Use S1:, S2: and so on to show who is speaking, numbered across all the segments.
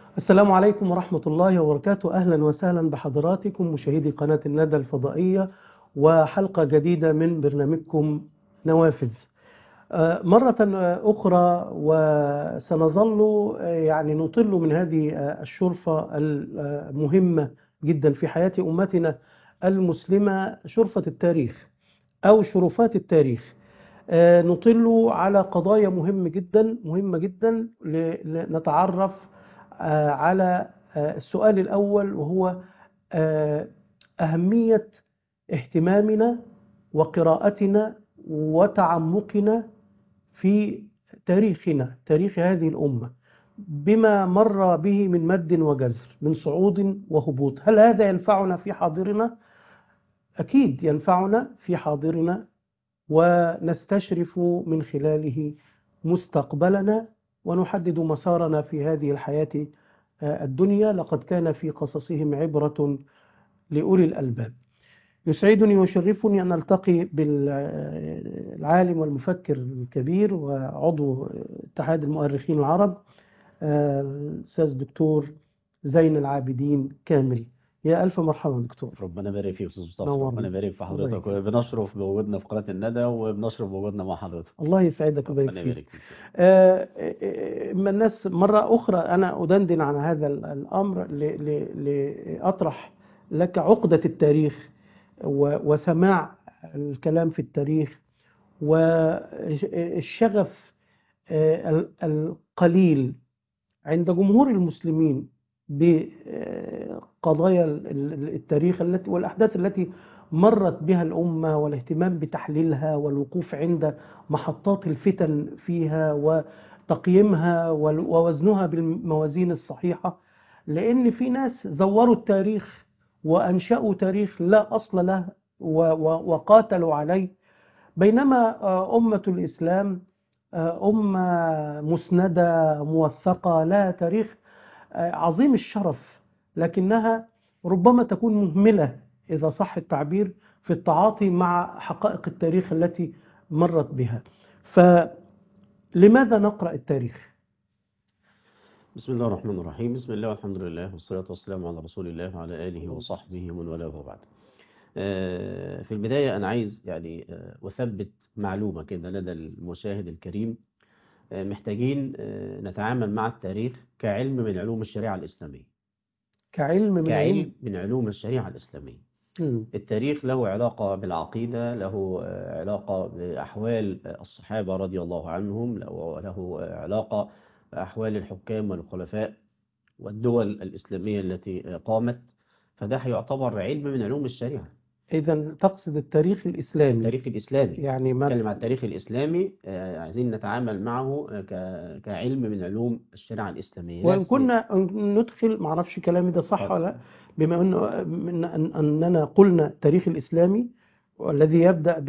S1: السلام عليكم ورحمة الله وبركاته أهلا وسهلا بحضراتكم مشاهدي قناة الندى الفضائية وحلقة جديدة من برنامجكم نوافذ آه، مرة أخرى وسنظل آه، يعني نطل من هذه آه، الشرفة المهمة جدا في حياة أمتنا المسلمة شرفة التاريخ أو شرفات التاريخ آه، نطل على قضايا مهمة جدا مهمة جدا لنتعرف آه، على آه، السؤال الأول وهو آه، أهمية اهتمامنا وقراءتنا وتعمقنا في تاريخنا تاريخ هذه الأمة بما مر به من مد وجزر من صعود وهبوط هل هذا ينفعنا في حاضرنا؟ أكيد ينفعنا في حاضرنا ونستشرف من خلاله مستقبلنا ونحدد مسارنا في هذه الحياة آه، الدنيا لقد كان في قصصهم عبرة لأولي الألباب يسعدني ويشرفني أن ألتقي بالعالم والمفكر الكبير وعضو اتحاد المؤرخين العرب آه، الأستاذ الدكتور زين العابدين كامل يا ألف مرحبا دكتور
S2: ربنا يبارك فيك استاذ مصطفى
S1: نورنا.
S2: ربنا يبارك في
S1: الله
S2: حضرتك
S1: يكرمك.
S2: بنشرف بوجودنا في قناه الندى وبنشرف بوجودنا مع حضرتك
S1: الله يسعدك ويبارك
S2: ربنا
S1: فيك
S2: يبارك فيك
S1: آه، آه، اما الناس مرة أخرى أنا أدندن عن هذا ال- الأمر ل- ل- لأطرح لك عقدة التاريخ و- وسماع الكلام في التاريخ والشغف آه، ال- القليل عند جمهور المسلمين بقضايا ال- ال- التاريخ التي والأحداث التي مرت بها الأمة والاهتمام بتحليلها والوقوف عند محطات الفتن فيها وتقييمها وال- ووزنها بالموازين الصحيحة لأن في ناس زوروا التاريخ وأنشأوا تاريخ لا أصل له و- و- وقاتلوا عليه بينما آه، أمة الإسلام آه، أمة مسندة موثقة لها تاريخ آه، عظيم الشرف لكنها ربما تكون مهملة إذا صح التعبير في التعاطي مع حقائق التاريخ التي مرت بها فلماذا نقرأ التاريخ؟
S2: بسم الله الرحمن الرحيم بسم الله والحمد لله والصلاه والسلام على رسول الله وعلى اله وصحبه ومن والاه وبعد آه، في البدايه انا عايز يعني آه، اثبت معلومه كده لدى المشاهد الكريم آه، محتاجين آه، نتعامل مع التاريخ كعلم من علوم الشريعه الاسلاميه
S1: كعلم من
S2: كعلم
S1: علم
S2: من علوم الشريعه الاسلاميه
S1: مم.
S2: التاريخ له علاقة بالعقيدة له آه، علاقة بأحوال آه، الصحابة رضي الله عنهم له له آه، علاقة بأحوال الحكام والخلفاء والدول الإسلامية التي آه، قامت فده هيعتبر علم من علوم الشريعة
S1: إذا تقصد التاريخ الإسلامي
S2: التاريخ الإسلامي
S1: يعني ما
S2: نتكلم عن التاريخ الإسلامي آه، عايزين نتعامل معه آه، ك- كعلم من علوم الشريعة الإسلامية
S1: وإن
S2: لا سي-
S1: كنا ندخل معرفش كلامي ده صح
S2: اتفضل.
S1: ولا لا بما أنه من أن- أننا قلنا التاريخ الإسلامي والذي يبدأ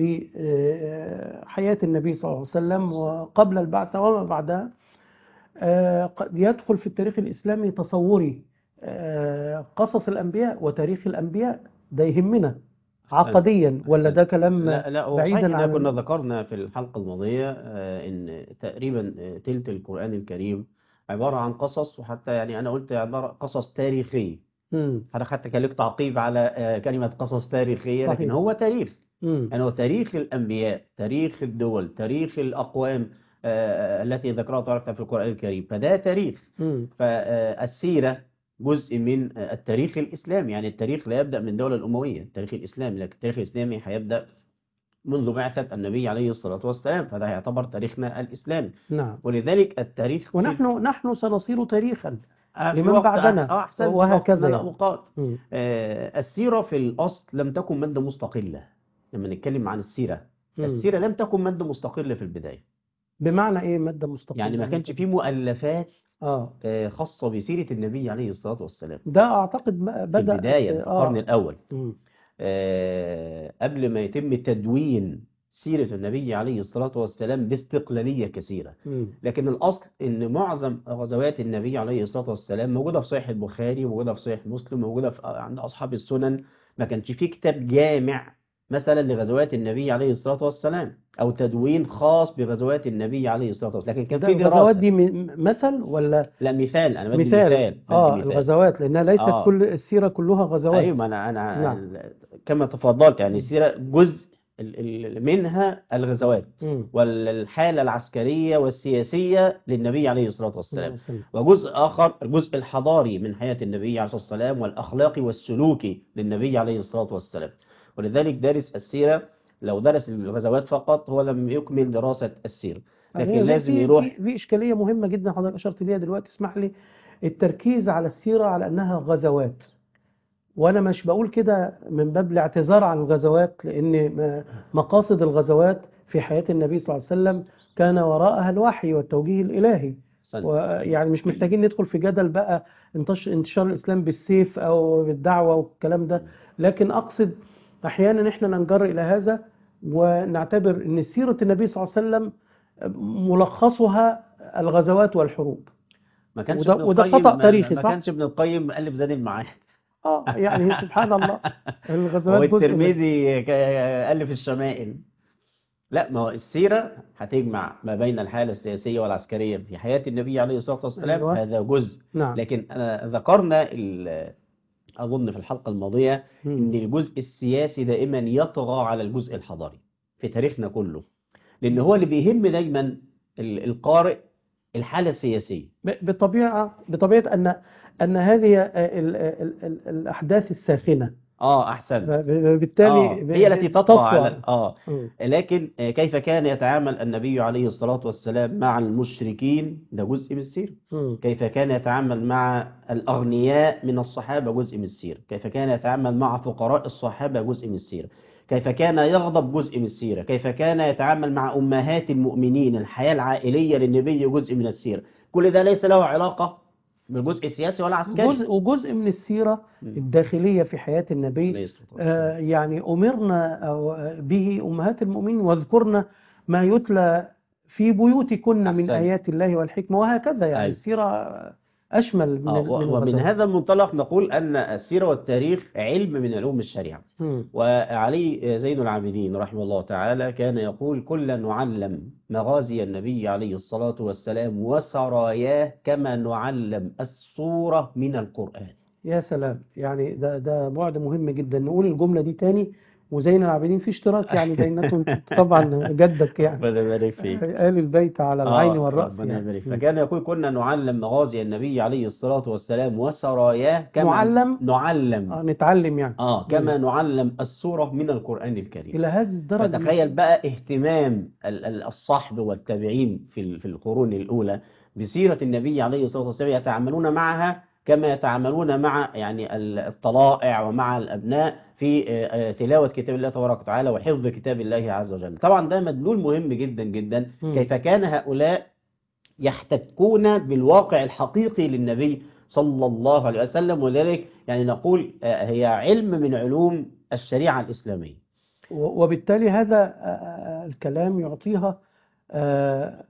S1: بحياة النبي صلى الله عليه وسلم وقبل البعثة وما بعدها آه، قد يدخل في التاريخ الإسلامي تصوري آه، قصص الأنبياء وتاريخ الأنبياء ده يهمنا عقديا ولا ده كلام
S2: لا لا هو
S1: بعيدا
S2: صحيح احنا
S1: عن
S2: كنا ذكرنا في الحلقة الماضية آه، ان تقريبا آه، تلت القرآن الكريم عبارة عن قصص وحتى يعني انا قلت عبارة قصص تاريخية
S1: مم.
S2: انا حتى كان لك تعقيب على آه، كلمة قصص تاريخية لكن
S1: صحيح.
S2: هو تاريخ
S1: مم.
S2: يعني هو تاريخ الانبياء تاريخ الدول تاريخ الاقوام آه، التي ذكرها تعرف في القرآن الكريم فده تاريخ
S1: مم.
S2: فالسيرة جزء من التاريخ الإسلامي يعني التاريخ لا يبدأ من الدولة الأموية التاريخ الإسلامي لكن التاريخ الإسلامي هيبدأ منذ بعثة النبي عليه الصلاة والسلام فده يعتبر تاريخنا الإسلامي
S1: نعم
S2: ولذلك التاريخ في-
S1: ونحن نحن سنصير تاريخا
S2: آه، في
S1: لمن
S2: وقت-
S1: بعدنا
S2: آه، أحسن
S1: وهكذا
S2: وقت من
S1: يعني.
S2: الأوقات
S1: مم.
S2: آه، السيرة في الأصل لم تكن مادة مستقلة لما نتكلم عن السيرة
S1: مم.
S2: السيرة لم تكن مادة مستقلة في البداية
S1: بمعنى ايه مادة مستقلة
S2: يعني ما كانش فيه مؤلفات
S1: اه
S2: آه، خاصة بسيرة النبي عليه الصلاة والسلام
S1: ده اعتقد ما-
S2: في
S1: بدأ
S2: البداية في القرن
S1: اه
S2: الأول
S1: مم.
S2: آه، قبل ما يتم تدوين سيرة النبي عليه الصلاة والسلام باستقلالية كثيرة
S1: مم.
S2: لكن الأصل إن معظم غزوات النبي عليه الصلاة والسلام موجودة في صحيح البخاري موجودة في صحيح مسلم موجودة في عند أصحاب السنن ما كانش فيه كتاب جامع مثلا لغزوات النبي عليه الصلاة والسلام أو تدوين خاص بغزوات النبي عليه الصلاة والسلام لكن كان
S1: ده
S2: في
S1: الغزوات
S2: دراسة
S1: دي م- مثل ولا
S2: لا مثال أنا بدي
S1: مثال
S2: مثال بدي
S1: اه
S2: مثال
S1: الغزوات لانها ليست
S2: آه.
S1: كل السيرة كلها غزوات
S2: أيوة ما أنا أنا
S1: نعم.
S2: ال- كما تفضلت يعني السيرة جزء ال- ال- منها الغزوات
S1: مم.
S2: والحالة العسكرية والسياسية للنبي عليه الصلاة والسلام
S1: وسلم.
S2: وجزء آخر الجزء الحضاري من حياة النبي عليه الصلاة والسلام والأخلاقي والسلوكي للنبي عليه الصلاة والسلام ولذلك دارس السيرة لو درس الغزوات فقط هو لم يكمل دراسة السيرة لكن
S1: هي
S2: لازم
S1: في
S2: يروح
S1: في في اشكاليه مهمه جدا حضرتك اشرت ليها دلوقتي اسمح لي التركيز على السيره على انها غزوات وانا مش بقول كده من باب الاعتذار عن الغزوات لان م- مقاصد الغزوات في حياه النبي صلى الله عليه وسلم كان وراءها الوحي والتوجيه الالهي
S2: سنة.
S1: ويعني مش محتاجين ندخل في جدل بقى انتش- انتشار الاسلام بالسيف او بالدعوه والكلام ده لكن اقصد احيانا احنا ننجر الى هذا ونعتبر ان سيره النبي صلى الله عليه وسلم ملخصها الغزوات والحروب
S2: ما كانش
S1: وده-
S2: ابن
S1: وده
S2: القيم
S1: خطأ
S2: ما-
S1: تاريخي،
S2: ما
S1: صح؟
S2: كانش ابن القيم مؤلف زاد المعاد
S1: اه يعني سبحان الله الغزوات جزء من
S2: والترمذي ك- ألف الشمائل لا ما هو السيرة هتجمع ما بين الحالة السياسية والعسكرية في حياة النبي عليه الصلاة والسلام
S1: أيوة.
S2: هذا جزء
S1: نعم
S2: لكن أنا ذكرنا ال- أظن في الحلقة الماضية إن
S1: مم.
S2: الجزء السياسي دائما يطغى على الجزء الحضاري في تاريخنا كله لأن هو اللي بيهم دايما ال- القارئ الحالة السياسية
S1: ب- بطبيعه بطبيعه ان ان هذه ال- ال- ال- الاحداث الساخنه
S2: اه أحسن
S1: فبالتالي
S2: آه هي التي تطغى على اه
S1: مم.
S2: لكن آه، كيف كان يتعامل النبي عليه الصلاة والسلام مع المشركين ده جزء من السيرة
S1: مم.
S2: كيف كان يتعامل مع الأغنياء من الصحابة جزء من السيرة كيف كان يتعامل مع فقراء الصحابة جزء من السيرة كيف كان يغضب جزء من السيرة كيف كان يتعامل مع أمهات المؤمنين الحياة العائلية للنبي جزء من السيرة كل ده ليس له علاقة بالجزء السياسي ولا عسكري
S1: جزء وجزء من السيره
S2: مم.
S1: الداخليه في حياه النبي
S2: عليه الصلاة والسلام.
S1: آه، يعني أمرنا أو آه، به أمهات المؤمنين واذكرن ما يتلى في بيوتكن من
S2: أحسنت.
S1: آيات الله والحكمة وهكذا يعني
S2: أيوة.
S1: السيرة أشمل من
S2: آه،
S1: من
S2: و- ومن
S1: الغزوات.
S2: هذا المنطلق نقول أن السيرة والتاريخ علم من علوم الشريعة
S1: مم.
S2: وعلي زين العابدين رحمه الله تعالى كان يقول كلا نعلم مغازي النبي عليه الصلاة والسلام وسراياه كما نعلم السورة من القرآن
S1: يا سلام يعني ده ده بعد مهم جدا نقول الجملة دي تاني وزين العابدين في اشتراك يعني بينكم طبعا جدك يعني
S2: ربنا يبارك فيك
S1: آل البيت على العين
S2: آه،
S1: والرأس
S2: ربنا
S1: يعني
S2: يبارك
S1: مم.
S2: فكان يقول كنا نعلم مغازي النبي عليه الصلاة والسلام وسراياه كما
S1: نعلم؟
S2: نعلم
S1: آه، نتعلم يعني
S2: اه كما نعلم السورة من القرآن الكريم
S1: إلى هذه الدرجة
S2: فتخيل بقى اهتمام ال- ال- الصحب والتابعين في ال- في القرون الأولى بسيرة النبي عليه الصلاة والسلام يتعاملون معها كما يتعاملون مع يعني ال- الطلائع ومع الأبناء في آه، آه، تلاوة كتاب الله تبارك وتعالى وحفظ كتاب الله عز وجل طبعا ده مدلول مهم جدا جدا
S1: مم.
S2: كيف كان هؤلاء يحتكون بالواقع الحقيقي للنبي صلى الله عليه وسلم ولذلك يعني نقول آه، هي علم من علوم الشريعة الإسلامية
S1: و- وبالتالي هذا آه، آه، الكلام يعطيها آه،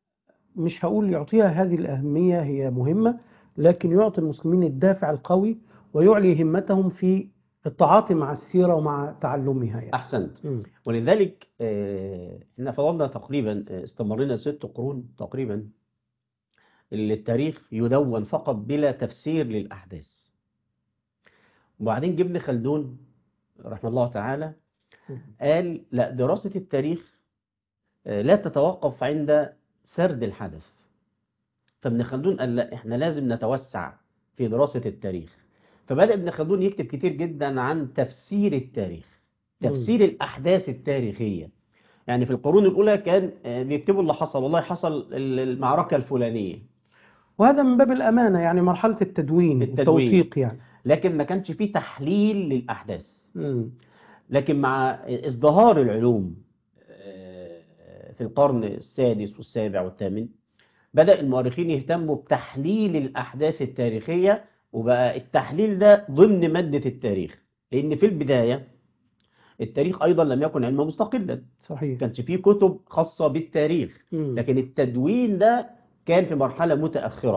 S1: مش هقول يعطيها هذه الأهمية هي مهمة لكن يعطي المسلمين الدافع القوي ويعلي همتهم في التعاطي مع السيرة ومع تعلمها يعني.
S2: أحسنت
S1: مم.
S2: ولذلك آه، احنا فضلنا تقريبا آه، استمرنا ست قرون تقريبا اللي التاريخ يدون فقط بلا تفسير للأحداث وبعدين جبن خلدون رحمه الله تعالى قال لا دراسة التاريخ آه، لا تتوقف عند سرد الحدث فابن خلدون قال لا احنا لازم نتوسع في دراسة التاريخ فبدأ ابن خلدون يكتب كتير جدا عن تفسير التاريخ
S1: مم.
S2: تفسير الأحداث التاريخية يعني في القرون الأولى كان آه، بيكتبوا اللي حصل والله حصل ال- المعركة الفلانية
S1: وهذا من باب الأمانة يعني مرحلة التدوين
S2: التدوين.
S1: والتوثيق يعني
S2: لكن ما كانش فيه تحليل للأحداث
S1: مم.
S2: لكن مع ازدهار العلوم آه، في القرن السادس والسابع والثامن بدأ المؤرخين يهتموا بتحليل الأحداث التاريخية وبقى التحليل ده ضمن مادة التاريخ لأن في البداية التاريخ أيضا لم يكن علما مستقلا
S1: صحيح
S2: كانش فيه كتب خاصة بالتاريخ
S1: مم.
S2: لكن التدوين ده كان في مرحلة متأخرة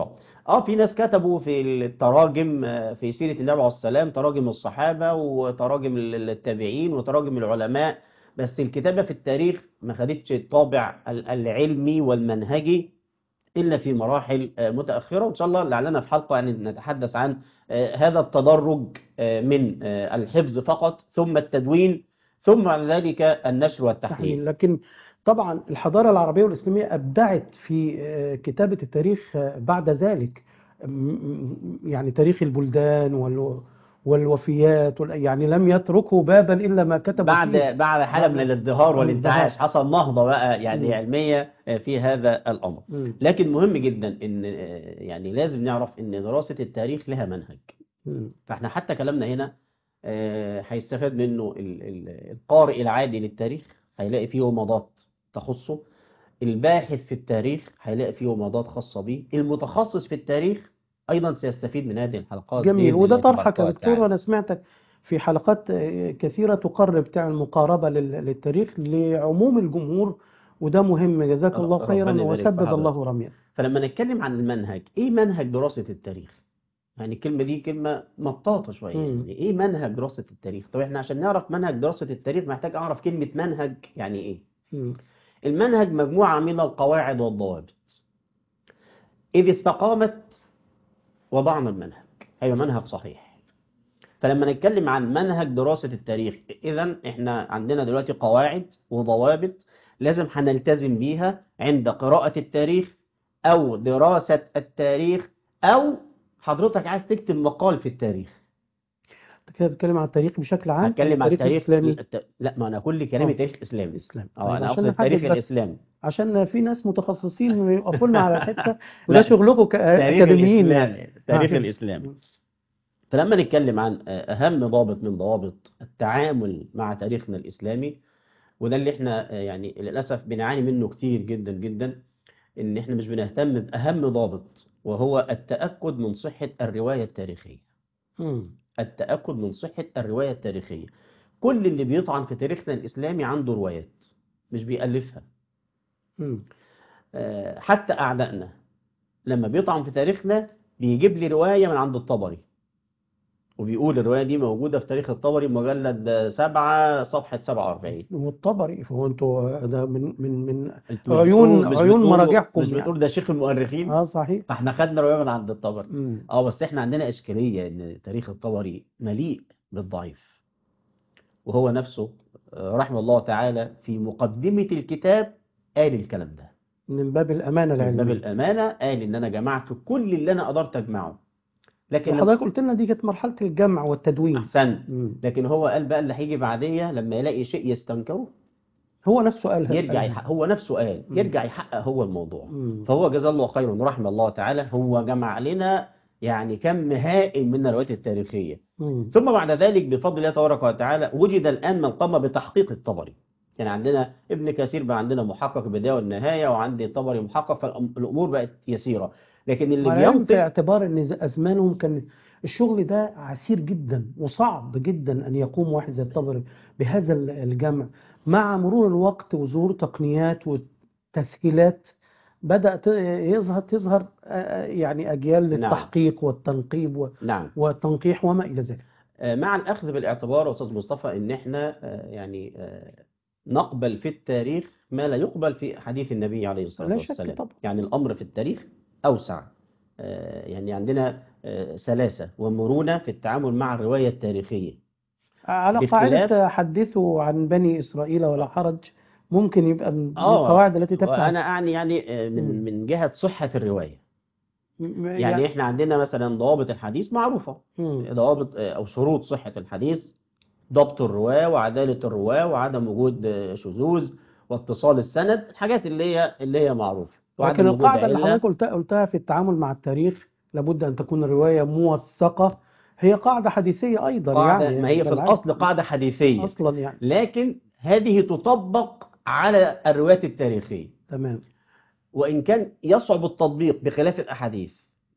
S2: اه في ناس كتبوا في التراجم آه، في سيرة النبي عليه السلام تراجم الصحابة وتراجم ال- التابعين وتراجم العلماء بس الكتابة في التاريخ ما خدتش الطابع ال- العلمي والمنهجي إلا في مراحل آه، متأخرة وإن شاء الله لعلنا في حلقة يعني نتحدث عن آه، هذا التدرج آه، من آه، الحفظ فقط ثم التدوين ثم بعد ذلك النشر والتحليل
S1: تحليل لكن طبعا الحضارة العربية والإسلامية أبدعت في آه، كتابة التاريخ آه، بعد ذلك م- م- يعني تاريخ البلدان وال- والوفيات وال- يعني لم يتركوا بابا إلا ما كتبوا
S2: بعد
S1: فيه
S2: بعد حالة
S1: بعد
S2: من الازدهار
S1: من
S2: والانتعاش
S1: الازدهار.
S2: حصل نهضة بقى يعني
S1: مم.
S2: علمية آه، في هذا الأمر
S1: مم.
S2: لكن مهم جدا ان آه، يعني لازم نعرف ان دراسة التاريخ لها منهج
S1: مم.
S2: فاحنا حتى كلامنا هنا آه، هيستفاد منه ال- ال- القارئ العادي للتاريخ هيلاقي فيه ومضات تخصه الباحث في التاريخ هيلاقي فيه ومضات خاصة به المتخصص في التاريخ أيضا سيستفيد من هذه الحلقات
S1: جميل
S2: بإذن
S1: وده
S2: الله
S1: طرحك
S2: تبارك
S1: يا دكتور
S2: وتعالى
S1: وأنا سمعتك في حلقات آه، كثيرة تقرب تعمل مقاربة لل- للتاريخ لعموم الجمهور وده مهم جزاك
S2: رب-
S1: الله خيرا
S2: ربنا يبارك في
S1: وسدد
S2: حضرتك.
S1: الله رميا
S2: فلما نتكلم عن المنهج إيه منهج دراسة التاريخ؟ يعني الكلمة دي كلمة مطاطة شوية
S1: مم.
S2: يعني إيه منهج دراسة التاريخ؟ طب إحنا عشان نعرف منهج دراسة التاريخ محتاج أعرف كلمة منهج يعني إيه؟
S1: مم.
S2: المنهج مجموعة من القواعد والضوابط إذ استقامت وضعنا المنهج هيبقى منهج صحيح فلما نتكلم عن منهج دراسة التاريخ إذا إحنا عندنا دلوقتي قواعد وضوابط لازم هنلتزم بيها عند قراءة التاريخ أو دراسة التاريخ أو حضرتك عايز تكتب مقال في التاريخ
S1: انت كده بتتكلم عن التاريخ بشكل عام
S2: هتكلم عن التاريخ
S1: الإسلامي
S2: الت- لا ما أنا كل كلامي
S1: آه.
S2: تاريخ إسلامي
S1: الإسلام
S2: أه
S1: طيب
S2: أنا
S1: عشان
S2: أقصد التاريخ
S1: نحدد بس
S2: الإسلامي
S1: عشان في ناس متخصصين يقفوا لنا على حته
S2: لا.
S1: وده شغلكم
S2: تاريخ
S1: كأكاديميين
S2: الإسلام
S1: يعني
S2: تاريخ
S1: آه،
S2: الإسلام فلما نتكلم عن أهم ضابط من ضوابط التعامل مع تاريخنا الإسلامي وده اللي احنا آه، يعني للأسف بنعاني منه كتير جدا جدا إن احنا مش بنهتم بأهم ضابط وهو التأكد من صحة الرواية التاريخية
S1: مم.
S2: التأكد من صحة الرواية التاريخية كل اللي بيطعن في تاريخنا الإسلامي عنده روايات مش بيألفها
S1: مم.
S2: آه، حتى أعدائنا لما بيطعن في تاريخنا بيجيب لي رواية من عند الطبري وبيقول الرواية دي موجودة في تاريخ الطبري مجلد سبعة صفحة سبعة وأربعين
S1: والطبري فهو انتوا ده من من من
S2: انتوا مش
S1: عيون-
S2: بتقول- مش
S1: عيون
S2: بتقولوا-
S1: مراجعكم
S2: مش
S1: يعني.
S2: بتقول ده شيخ المؤرخين
S1: اه صحيح
S2: فاحنا خدنا رواية من عند الطبري
S1: مم.
S2: اه بس احنا عندنا إشكالية إن تاريخ الطبري مليء بالضعيف وهو نفسه آه، رحمه الله تعالى في مقدمة الكتاب قال الكلام ده
S1: من باب الامانه
S2: من باب
S1: العلميه
S2: الأمانة قال إن أنا جمعت كل اللي أنا قدرت أجمعه لكن لما
S1: وحضرتك قلت لنا دي كانت مرحله الجمع والتدوين
S2: أحسن
S1: مم.
S2: لكن هو قال بقى اللي هيجي بعديه لما يلاقي شيء يستنكره
S1: هو نفسه قالها
S2: يرجع
S1: قالها.
S2: يحقق هو نفسه قال
S1: مم.
S2: يرجع يحقق هو الموضوع
S1: مم.
S2: فهو جزاه الله خيرا رحمه الله تعالى هو جمع لنا يعني كم هائل من الروايات التاريخية
S1: مم.
S2: ثم بعد ذلك بفضل الله تبارك وتعالى وجد الآن من قام بتحقيق الطبري يعني عندنا ابن كثير بقى عندنا محقق البداية والنهاية وعندي طبري محقق فالأمور بقت يسيرة لكن اللي
S1: على العلم في
S2: بينطق
S1: اعتبار ان ز- ازمانهم كان الشغل ده عسير جدا وصعب جدا ان يقوم واحد زي الطبري بهذا ال- الجمع مع مرور الوقت وظهور تقنيات وتسهيلات بدأت يظهر تظهر آه، يعني اجيال
S2: نعم.
S1: للتحقيق والتنقيب و-
S2: نعم
S1: والتنقيح وما الى ذلك
S2: آه، مع الأخذ بالاعتبار يا أستاذ مصطفى إن إحنا آه، يعني آه، نقبل في التاريخ ما لا يقبل في حديث النبي عليه الصلاة
S1: لا شك
S2: والسلام
S1: طبعا.
S2: يعني الأمر في التاريخ أوسع آه، يعني عندنا آه، سلاسة ومرونة في التعامل مع الرواية التاريخية
S1: على
S2: باختلاف-
S1: قاعدة حدثوا عن بني إسرائيل ولا حرج ممكن يبقى من من
S2: آه،
S1: القواعد التي تفتح
S2: وأنا أعني يعني آه،
S1: مم.
S2: من من جهة صحة الرواية
S1: م-
S2: يعني إحنا عندنا مثلا ضوابط الحديث معروفة
S1: مم.
S2: ضوابط آه، أو شروط صحة الحديث ضبط الرواة وعدالة الرواة وعدم وجود آه، شذوذ واتصال السند الحاجات اللي هي اللي هي معروفة وعدم
S1: لكن
S2: وجود
S1: القاعدة اللي
S2: علة.
S1: حضرتك قلتها قلتها في التعامل مع التاريخ لابد أن تكون الرواية موثقة هي قاعدة حديثية أيضا
S2: قاعدة
S1: يعني
S2: ما هي في
S1: بالعكس.
S2: الأصل قاعدة حديثية
S1: أصلا يعني
S2: لكن هذه تطبق على الروايات التاريخية
S1: تمام
S2: وإن كان يصعب التطبيق بخلاف الأحاديث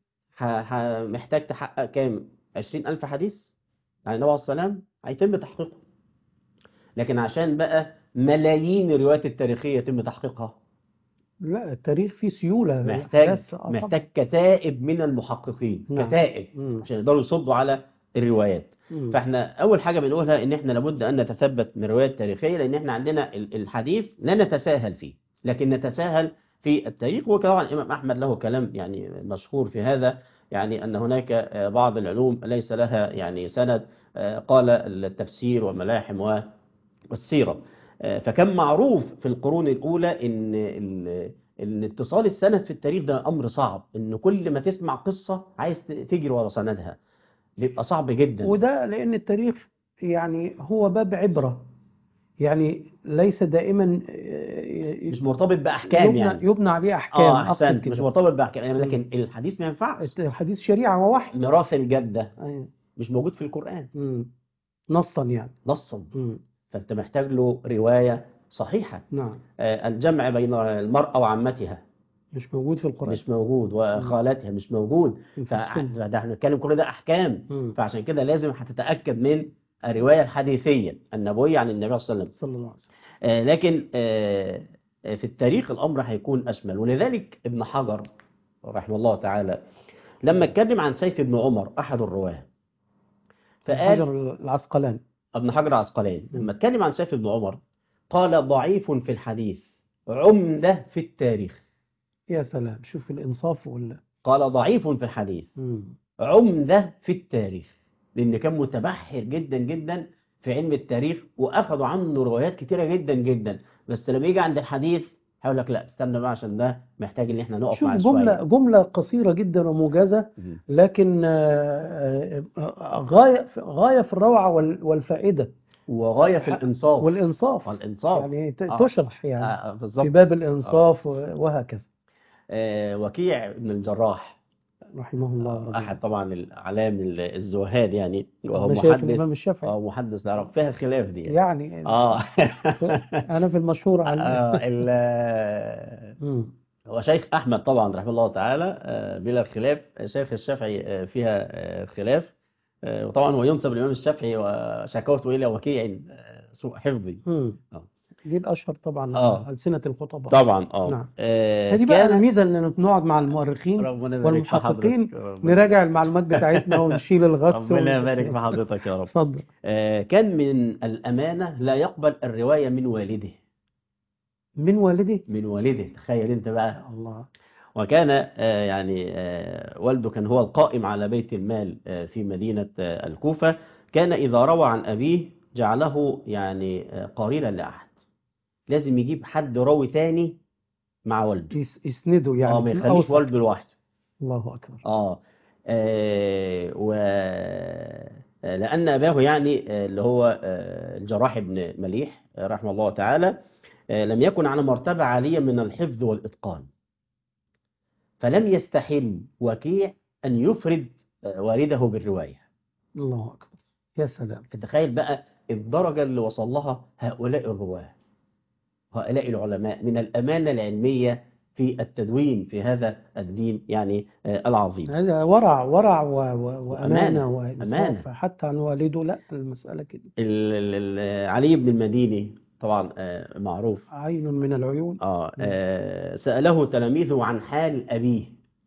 S2: ه- ه- محتاج تحقق كام؟ عشرين ألف حديث عن النبي عليه السلام هيتم تحقيقه لكن عشان بقى ملايين الروايات التاريخية يتم تحقيقها
S1: لا التاريخ فيه سيولة
S2: محتاج
S1: أحداث- آه طبعاً.
S2: محتاج كتائب من المحققين
S1: نعم.
S2: كتائب
S1: مم.
S2: عشان يقدروا يصدوا على الروايات
S1: مم.
S2: فاحنا اول حاجه بنقولها ان احنا لابد ان نتثبت من روايات تاريخيه لان احنا عندنا ال- الحديث لا نتساهل فيه لكن نتساهل في التاريخ وطبعا الامام احمد له كلام يعني مشهور في هذا يعني ان هناك آه، بعض العلوم ليس لها يعني سند آه، قال التفسير والملاحم و- والسيره آه، فكان معروف في القرون الاولى ان ال- ان اتصال السند في التاريخ ده امر صعب ان كل ما تسمع قصه عايز ت- تجري ورا سندها بيبقى صعب جدا
S1: وده لأن التاريخ يعني هو باب عبرة يعني ليس دائما آه،
S2: مش مرتبط باحكام
S1: يبنى,
S2: يعني
S1: يبنى عليه أحكام
S2: اه
S1: أقصد
S2: احسنت مش
S1: كده.
S2: مرتبط باحكام لكن الحديث ما ينفعش
S1: الحديث شريعة ووحي
S2: ميراث الجده
S1: أيوة.
S2: مش موجود في القران
S1: مم. نصا يعني
S2: نصا
S1: مم.
S2: فانت محتاج له روايه صحيحه
S1: نعم
S2: آه، الجمع بين المراه وعمتها
S1: مش موجود في القرآن
S2: مش موجود وخالتها مش موجود
S1: في السنة.
S2: فده احنا بنتكلم كل ده احكام
S1: مم.
S2: فعشان كده لازم هتتاكد من الروايه الحديثيه النبويه عن النبي صلى الله عليه وسلم
S1: صلى الله عليه وسلم
S2: آه، لكن آه، آه، في التاريخ الأمر هيكون أشمل ولذلك ابن حجر رحمه الله تعالى لما اتكلم عن سيف بن عمر أحد الرواة فقال
S1: حجر العسقلاني
S2: ابن حجر العسقلاني
S1: م.
S2: لما اتكلم عن سيف بن عمر قال ضعيف في الحديث عمدة في التاريخ
S1: يا سلام شوف الإنصاف ولا
S2: قال ضعيف في الحديث
S1: مم.
S2: عمدة في التاريخ لأن كان متبحر جدا جدا في علم التاريخ وأخذوا عنه روايات كتيرة جدا جدا بس لما يجي عند الحديث هيقول لك لا استنى بقى عشان ده محتاج ان احنا نقف
S1: شوف
S2: معاه
S1: جملة
S2: شوية
S1: جملة قصيرة جدا وموجزة
S2: مم.
S1: لكن آه، آه، غاية غاية في الروعة وال- والفائدة
S2: وغاية في الإنصاف
S1: والإنصاف
S2: والإنصاف
S1: يعني ت-
S2: آه.
S1: تشرح يعني
S2: آه،
S1: في
S2: بالظبط
S1: باب الإنصاف وهكذا
S2: آه، وكيع بن الجراح
S1: رحمه الله ورضي
S2: أحد طبعا الأعلام الزهاد يعني وهو
S1: مشايخ
S2: محدث
S1: الإمام الشافعي
S2: اه محدث العرب فيها خلاف دي يعني.
S1: يعني
S2: اه
S1: أنا في المشهور عن
S2: آه، ال-
S1: مم.
S2: هو شيخ احمد طبعا رحمه الله تعالى آه، بلا خلاف شيخ الشافعي آه، فيها آه، خلاف آه، وطبعا هو ينسب للامام الشافعي وشكوته الى وكيع آه، سوء حفظي
S1: مم.
S2: آه.
S1: دي الأشهر طبعا
S2: آه.
S1: ألسنة الخطباء
S2: طبعا اه
S1: نعم.
S2: آه،
S1: هذه بقى
S2: كان
S1: الميزة إن نقعد مع المؤرخين
S2: ربنا يبارك في
S1: والمحققين
S2: حضرتك ربنا-
S1: نراجع المعلومات بتاعتنا ونشيل الغث
S2: ربنا يبارك
S1: والتسليم.
S2: في حضرتك يا رب
S1: اتفضل
S2: آه، كان من الامانه لا يقبل الروايه من والده
S1: من والدي
S2: من والده تخيل انت بقى
S1: الله
S2: وكان آه، يعني آه، والده كان هو القائم على بيت المال آه، في مدينة آه، الكوفة كان إذا روى عن أبيه جعله يعني آه، قرينا لأحد لازم يجيب حد راوي تاني مع والده
S1: يس- يسندوا يعني
S2: اه ما
S1: في
S2: يخليش
S1: الأوسط.
S2: والده لوحده
S1: الله أكبر
S2: اه آه، و آه، لأن أباه يعني آه، اللي هو آه، الجراح بن مليح آه، رحمه الله تعالى آه، لم يكن على مرتبة عالية من الحفظ والإتقان فلم يستحل وكيع أن يفرد آه، والده بالرواية
S1: الله أكبر يا سلام
S2: تتخيل بقى الدرجة اللي وصل لها هؤلاء الرواه هؤلاء العلماء من الأمانة العلمية في التدوين في هذا الدين يعني آه، العظيم
S1: هذا ورع ورع و... و... وأمانة
S2: أمانة.
S1: وإنصاف حتى عن والده لا المسألة كده
S2: ال- ال- ال- علي بن المديني طبعا آه، معروف
S1: عين من العيون
S2: آه آه، سأله تلاميذه عن حال أبيه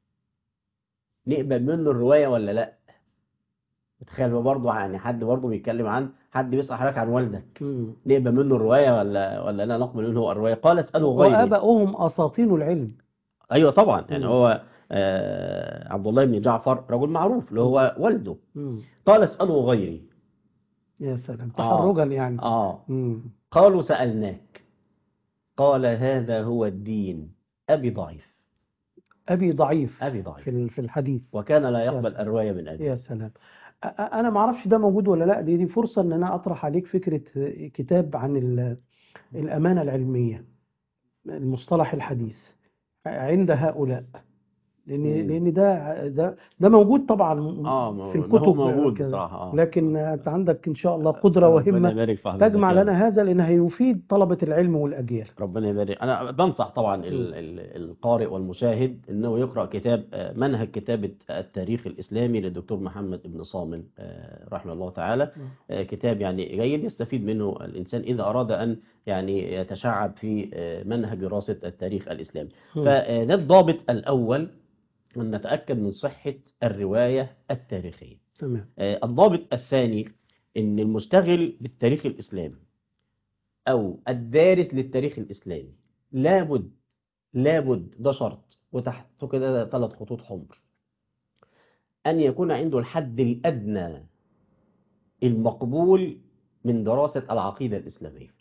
S2: نقبل منه الرواية ولا لا تخيل برضه يعني حد برضه بيتكلم عن حد بيسأل حضرتك عن والدك
S1: مم.
S2: نقبل منه الرواية ولا ولا لا نقبل منه الرواية قال اسألوا غيري
S1: وآباؤهم أساطين العلم
S2: أيوه طبعا يعني
S1: مم.
S2: هو آه عبد الله بن جعفر رجل معروف اللي هو والده
S1: مم.
S2: قال اسألوا غيري
S1: يا سلام
S2: آه.
S1: تحرجا يعني
S2: آه
S1: مم.
S2: قالوا سألناك قال هذا هو الدين أبي ضعيف
S1: أبي ضعيف
S2: أبي ضعيف
S1: في ال- في الحديث
S2: وكان لا يقبل
S1: سلام.
S2: الرواية من أبي
S1: يا سلام أ- أ- أنا ما أعرفش ده موجود ولا لا دي دي فرصة إن أنا أطرح عليك فكرة كتاب عن ال- الأمانة العلمية المصطلح الحديث عند هؤلاء لأن
S2: مم.
S1: لأن ده ده ده موجود طبعا
S2: اه
S1: في
S2: ما هو
S1: الكتب
S2: موجود
S1: كده.
S2: بصراحة اه
S1: لكن أنت عندك إن شاء الله قدرة
S2: ربنا
S1: وهمة
S2: يبارك في حضرتك
S1: تجمع
S2: يا رب.
S1: لنا هذا لأنه هيفيد طلبة العلم والأجيال
S2: ربنا يبارك انا بنصح طبعا ال- ال- القارئ والمشاهد انه يقرا كتاب آه، منهج كتابه التاريخ الاسلامي للدكتور محمد بن صامل آه، رحمه الله تعالى آه، كتاب يعني جيد يستفيد منه الانسان اذا اراد ان يعني يتشعب في آه، منهج دراسة التاريخ الإسلامي
S1: مم.
S2: فده الضابط الأول أن نتأكد من صحة الرواية التاريخية
S1: تمام
S2: آه، الضابط الثاني أن المشتغل بالتاريخ الإسلامي أو الدارس للتاريخ الإسلامي لابد لابد ده شرط وتحته كده ثلاث خطوط حمر أن يكون عنده الحد الأدنى المقبول من دراسة العقيدة الإسلامية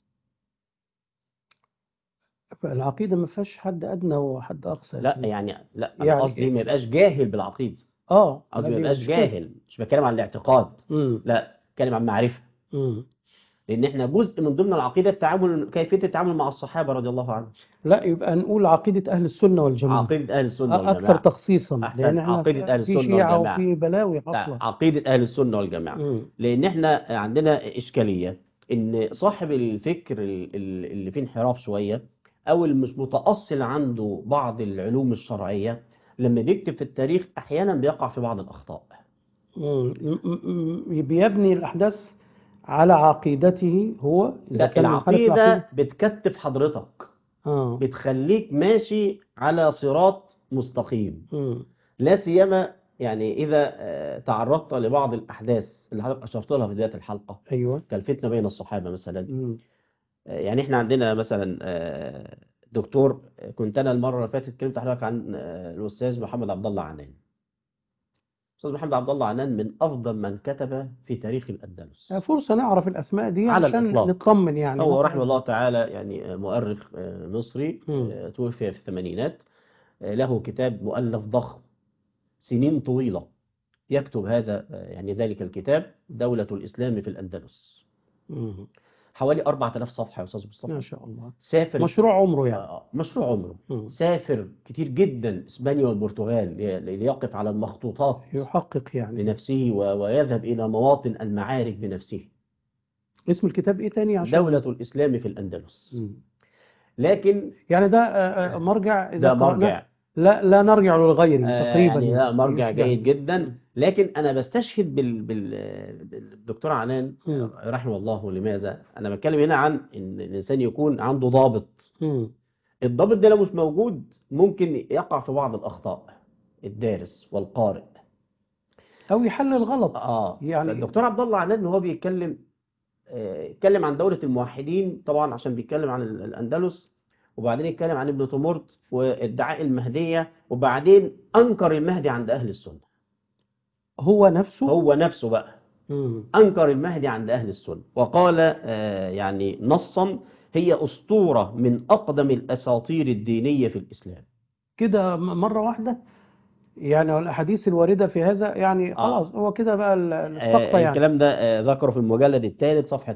S1: العقيدة ما فيهاش حد أدنى وحد أقصى يا
S2: لا
S1: سيدي.
S2: يعني لا أنا
S1: يعني
S2: قصدي ما يبقاش جاهل بالعقيدة
S1: اه
S2: قصدي
S1: لا،
S2: ما
S1: دي
S2: يبقاش
S1: مشكلة.
S2: جاهل مش بتكلم عن الاعتقاد
S1: مم.
S2: لا بتكلم عن معرفة
S1: مم.
S2: لأن احنا جزء من ضمن العقيدة التعامل كيفية التعامل مع الصحابة رضي الله عنهم
S1: لا يبقى نقول عقيدة أهل السنة والجماعة
S2: عقيدة أهل السنة
S1: أكثر
S2: والجماعة
S1: تخصيصا
S2: أحسن.
S1: لأن احنا
S2: عقيدة أهل
S1: في
S2: السنة
S1: شيعة
S2: والجماعة.
S1: وفي بلاوي
S2: لا،
S1: حصلة
S2: عقيدة أهل السنة والجماعة
S1: مم.
S2: لأن احنا عندنا إشكالية إن صاحب الفكر ال- ال- اللي فيه انحراف شوية أو اللي مش متأصل عنده بعض العلوم الشرعية لما بيكتب في التاريخ أحيانا بيقع في بعض الأخطاء
S1: مم. م- م- بيبني الأحداث على عقيدته هو إذا
S2: لا
S1: كان منحرف
S2: العقيدة
S1: العقيدة
S2: بتكتف حضرتك
S1: آه.
S2: بتخليك ماشي على صراط مستقيم
S1: مم.
S2: لا سيما يعني إذا آه، تعرضت لبعض الأحداث اللي حضرتك أشرت لها في بداية الحلقة
S1: أيوه
S2: كالفتنة بين الصحابة مثلا
S1: مم.
S2: آه، يعني احنا عندنا مثلا آه، دكتور آه، كنت انا المره اللي فاتت اتكلمت حضرتك عن آه، الاستاذ محمد عبد الله عنان الاستاذ محمد عبد الله عنان من افضل من كتب في تاريخ الاندلس
S1: فرصة نعرف الأسماء دي
S2: على
S1: عشان
S2: الإطلاق.
S1: نطمن يعني
S2: هو رحمه الله تعالى يعني آه، مؤرخ آه، مصري
S1: مم.
S2: آه، توفي في الثمانينات آه، له كتاب مؤلف ضخم سنين طويله يكتب هذا آه، يعني ذلك الكتاب دولة الإسلام في الأندلس
S1: مم.
S2: حوالي 4000 صفحة يا أستاذ
S1: ما
S2: مصطفى
S1: شاء الله
S2: سافر
S1: مشروع عمره يعني
S2: آه، مشروع عمره
S1: مم.
S2: سافر كتير جدا اسبانيا والبرتغال لي- ليقف على المخطوطات
S1: يحقق يعني
S2: بنفسه و- ويذهب الى مواطن المعارك بنفسه
S1: اسم الكتاب ايه تاني عشان
S2: دولة الاسلام في الاندلس
S1: مم.
S2: لكن
S1: يعني ده آه، آه، مرجع إذا
S2: ده
S1: قرأناه
S2: مرجع
S1: لا لا نرجع للغير
S2: آه،
S1: تقريبا
S2: يعني لا مرجع
S1: يشبه.
S2: جيد جدا لكن انا بستشهد بال بال بالدكتور عنان
S1: مم.
S2: رحمه الله لماذا انا بتكلم هنا عن ان الانسان يكون عنده ضابط
S1: مم.
S2: الضابط ده لو مش موجود ممكن يقع في بعض الاخطاء الدارس والقارئ
S1: او يحلل غلط
S2: اه
S1: يعني-
S2: يعني الدكتور عبد الله عنان وهو بيتكلم آه، اتكلم عن دولة الموحدين طبعا عشان بيتكلم عن ال- الأندلس وبعدين اتكلم عن ابن طمرت وادعاء المهدية وبعدين أنكر المهدي عند أهل السنة
S1: هو نفسه
S2: هو نفسه بقى
S1: مم.
S2: أنكر المهدي عند أهل السنة وقال آه، يعني نصا هي أسطورة من أقدم الأساطير الدينية في الإسلام
S1: كده م- مرة واحدة يعني الأحاديث الواردة في هذا يعني
S2: آه.
S1: خلاص هو كده بقى ال-
S2: آه،
S1: السقطة يعني
S2: الكلام ده آه، ذكره في المجلد الثالث صفحة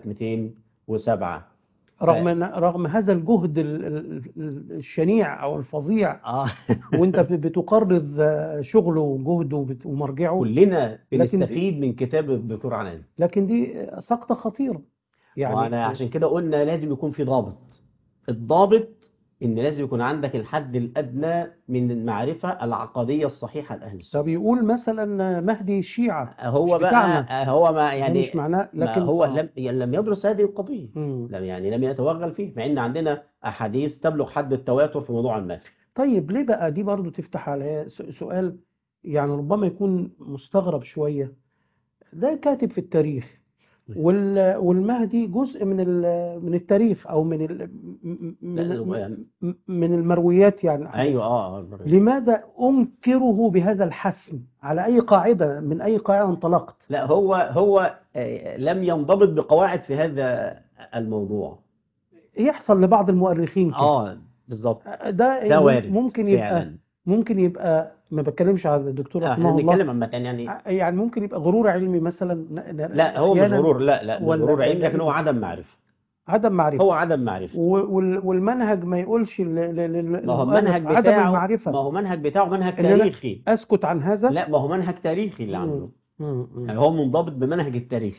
S2: 207
S1: رغم إن- رغم هذا الجهد ال- ال- ال- الشنيع أو الفظيع
S2: آه
S1: وأنت ب- بتقرض آه، شغله وجهده وبت- ومرجعه
S2: كلنا
S1: لكن-
S2: بنستفيد من كتاب الدكتور عنان
S1: لكن دي آه، سقطة خطيرة يعني
S2: وانا عشان كده قلنا لازم يكون في ضابط الضابط ان لازم يكون عندك الحد الادنى من المعرفه العقديه الصحيحه لاهل السنه
S1: طب يقول مثلا مهدي الشيعة
S2: هو
S1: مش
S2: بقى
S1: بتاعنا.
S2: هو ما
S1: يعني
S2: يعني
S1: مش معناه
S2: ما
S1: لكن
S2: هو
S1: آه.
S2: لم يعني لم يدرس هذه القضيه
S1: مم.
S2: لم يعني لم يتوغل فيه مع ان عندنا احاديث تبلغ حد التواتر في موضوع ما
S1: طيب ليه بقى دي برضو تفتح على س- سؤال يعني ربما يكون مستغرب شوية ده كاتب في التاريخ وال- والمهدي جزء من ال- من التاريخ او من ال- م-
S2: لا،
S1: من
S2: يعني
S1: من المرويات يعني
S2: ايوه اه آه.
S1: لماذا انكره بهذا الحسم على اي قاعدة من اي قاعدة انطلقت
S2: لا هو هو آه، لم ينضبط بقواعد في هذا الموضوع
S1: يحصل لبعض المؤرخين كده
S2: اه بالظبط
S1: ده
S2: ده وارد
S1: ممكن يبقى
S2: فعلا
S1: ممكن يبقى ما بتكلمش على الدكتور
S2: آه،
S1: رحمه
S2: احنا
S1: الله
S2: بنتكلم عامه يعني
S1: يعني ممكن يبقى غرور علمي مثلا ن- ن-
S2: لا هو مش
S1: أحياناً
S2: غرور لا لا مش
S1: ولا-
S2: غرور علمي لكن هو عدم معرفة
S1: عدم معرفة
S2: هو عدم معرفة
S1: و- وال- والمنهج ما يقولش ل- ل- ل-
S2: ما هو
S1: للمؤلف
S2: المنهج
S1: عدم
S2: بتاعه ما
S1: المعرفة
S2: هو منهج بتاعه منهج
S1: إن أنا-
S2: تاريخي
S1: اسكت عن هذا
S2: لا ما هو منهج تاريخي اللي عنده
S1: مم. مم.
S2: يعني هو منضبط بمنهج التاريخ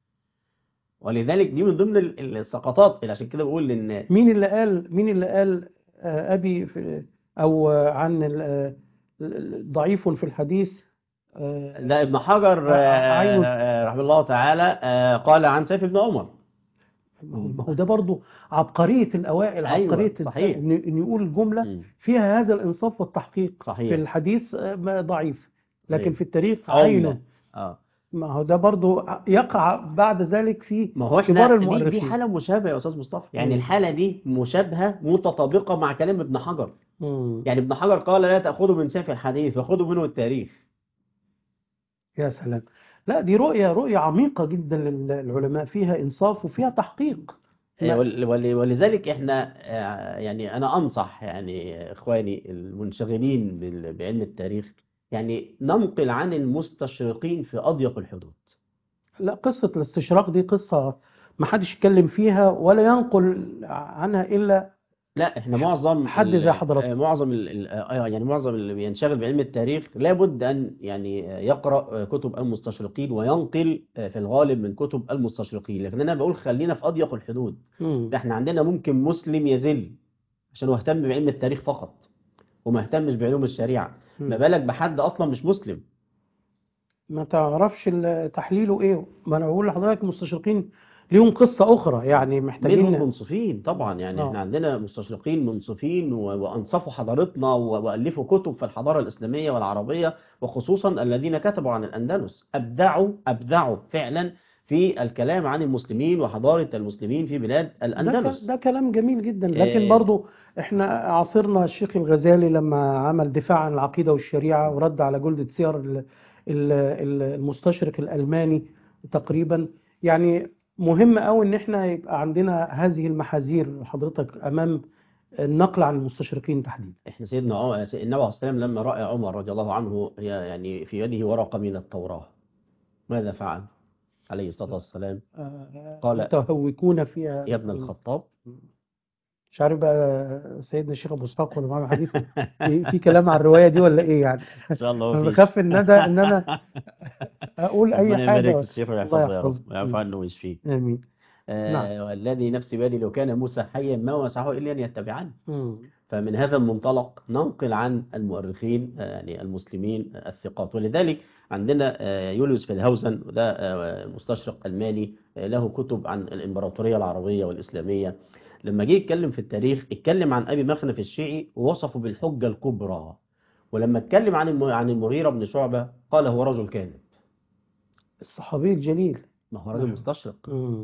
S2: ولذلك دي من ضمن ال- ال- السقطات اللي عشان كده بقول ان
S1: مين اللي قال مين اللي قال آه، ابي في او آه، عن ال- آه، ال- ضعيف في الحديث آه،
S2: ده ابن حجر
S1: ع- عينه-
S2: آه، رحمه الله تعالى آه، قال عن سيف بن عمر
S1: ما هو- ما هو ده برضه عبقرية الأوائل
S2: أيوة،
S1: عبقرية
S2: صحيح.
S1: إن إن يقول جملة
S2: مم.
S1: فيها هذا الإنصاف والتحقيق
S2: صحيح.
S1: في الحديث آه، ما ضعيف لكن
S2: صحيح.
S1: في التاريخ
S2: عملة.
S1: عينه
S2: اه
S1: ما هو ده برضه يقع بعد ذلك في
S2: ما هو
S1: كبار
S2: احنا دي, دي
S1: المؤرخين.
S2: حالة مشابهة يا أستاذ مصطفى يعني
S1: مم.
S2: الحالة دي مشابهة متطابقة مع كلام ابن حجر
S1: مم.
S2: يعني ابن حجر قال لا تأخذوا من سيف الحديث وخذوا منه التاريخ
S1: يا سلام لا دي رؤية رؤية عميقة جدا للعلماء فيها إنصاف وفيها تحقيق
S2: آه،
S1: ما-
S2: ول- ول- ولذلك احنا آه، يعني انا انصح يعني اخواني المنشغلين بال- بعلم التاريخ يعني ننقل عن المستشرقين في اضيق الحدود
S1: لا قصة الاستشراق دي قصة ما حدش يتكلم فيها ولا ينقل عنها إلا
S2: لا احنا معظم
S1: حد
S2: ال-
S1: زي حضرتك.
S2: آه، معظم ال- ال- آه، يعني معظم اللي بينشغل بعلم التاريخ لابد ان يعني آه، يقرا آه، كتب المستشرقين وينقل آه، في الغالب من كتب المستشرقين لكن انا بقول خلينا في اضيق الحدود
S1: مم.
S2: ده احنا عندنا ممكن مسلم يذل عشان هو اهتم بعلم التاريخ فقط وما اهتمش بعلوم الشريعه ما
S1: مم.
S2: بالك بحد اصلا مش مسلم
S1: ما تعرفش ال- تحليله إيه ما أنا بقول لحضرتك المستشرقين ليهم قصة أخرى يعني
S2: منهم
S1: محتاجين
S2: منصفين طبعا يعني
S1: آه.
S2: احنا عندنا مستشرقين منصفين و- وانصفوا حضارتنا و- والفوا كتب في الحضاره الاسلاميه والعربيه وخصوصا الذين كتبوا عن الاندلس ابدعوا ابدعوا فعلا في الكلام عن المسلمين وحضاره المسلمين في بلاد
S1: ده,
S2: الاندلس
S1: ك- ده كلام جميل جدا لكن
S2: إيه.
S1: برضو احنا عاصرنا الشيخ الغزالي لما عمل دفاع عن العقيدة والشريعة ورد على جلدة سير ال- ال- ال- المستشرق الألماني تقريبا يعني مهم قوي ان احنا يبقى عندنا هذه المحاذير حضرتك امام النقل عن المستشرقين تحديدا
S2: احنا سيدنا عمر النبي عليه الصلاه والسلام لما راى عمر رضي الله عنه هي- يعني في يده ورقه من التوراه ماذا فعل عليه الصلاه والسلام
S1: آه،
S2: قال
S1: متهوكون فيها
S2: يا ابن الخطاب
S1: مش عارف بقى سيدنا الشيخ ابو اسحاق ولا معاه حديث في, في كلام على الروايه دي ولا ايه يعني
S2: ان شاء الله
S1: انا
S2: مفيش.
S1: بخاف ان انا ان انا اقول اي
S2: ربنا يبارك في
S1: حاجه
S2: الشيخ
S1: الله
S2: ويحفظه يا رب
S1: يحفظه.
S2: ويعفو عنه ويشفيه
S1: امين
S2: آه
S1: نعم.
S2: والذي نفسي بيدي لو كان موسى حيا ما مسحه الا ان يتبعني
S1: مم.
S2: فمن هذا المنطلق ننقل عن المؤرخين آه، يعني المسلمين آه، الثقات ولذلك عندنا آه، يوليوس فيلهاوزن وده آه، مستشرق ألماني آه، له كتب عن الإمبراطورية العربية والإسلامية لما جه يتكلم في التاريخ اتكلم عن أبي مخنف الشيعي ووصفه بالحجة الكبرى ولما اتكلم عن الم- عن المغيرة بن شعبة قال هو رجل كاذب
S1: الصحابي الجليل
S2: ما هو راجل
S1: نعم.
S2: مستشرق
S1: مم.